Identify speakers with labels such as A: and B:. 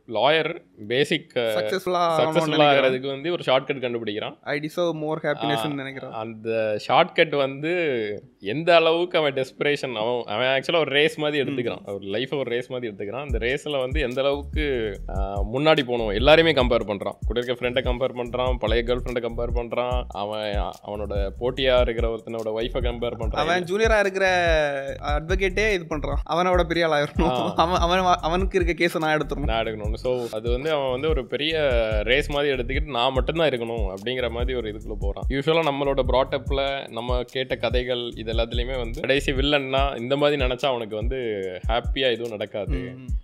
A: lawyer பேசிக்
B: சக்ஸஸ்ஃபுல்லா
A: successful ஆகிறதுக்கு வந்து ஒரு ஷார்ட்கட் கண்டுபிடிக்கிறான்
B: ஐ டிசர்வ் மோர் ஹாப்பினஸ் நினைக்கிறேன்
A: அந்த ஷார்ட்கட் வந்து எந்த அளவுக்கு அவன் டெஸ்பிரேஷன் அவன் அவன் ஆக்சுவலாக ஒரு ரேஸ் மாதிரி எடுத்துக்கிறான் ஒரு லைஃப்பை ஒரு ரேஸ் மாதிரி எடுத்துக்கிறான் அந்த ரேஸில் வந்து எந்த அளவுக்கு ஆஹ், முன்னாடி போகணும் எல்லாரையுமே கம்பேர் பண்ணுறான் கூட இருக்க ஃப்ரெண்டை கம்பேர் பண்ணுறான் பழைய கேர்ள் ஃப்ரெண்டை கம்பேர் பண்ணுறான் அவன் அவனோட போட்டியாக இருக்கிற ஒருத்தனோட ஒய்ஃபை கம்பேர் பண்ணுறான்
B: அவன் ஜூனியரா இருக்கிற அட்வொகேட்டே இது பண்றான் அவனோட பெரிய ஆள் ஆயிரணும் அவன் அவன் அவனுக்கு இருக்க கேஸை நான் எடுத்துடணும்
A: நான் எடுக்கணும் ஸோ அது வந்து அவன் வந்து ஒரு பெரிய ரேஸ் மாதிரி எடுத்துக்கிட்டு நான் மட்டும்தான் இருக்கணும் அப்படிங்கிற மாதிரி ஒரு இதுக்குள்ள போகிறான் யூஸ்வலாக நம்மளோட ப்ராட்டப்பில் நம்ம கேட்ட கதைகள் இது எல்லாத்துலேயுமே வந்து கடைசி வில்லன்னா இந்த மாதிரி நினச்சா அவனுக்கு வந்து ஹாப்பியாக எதுவும் நடக்காது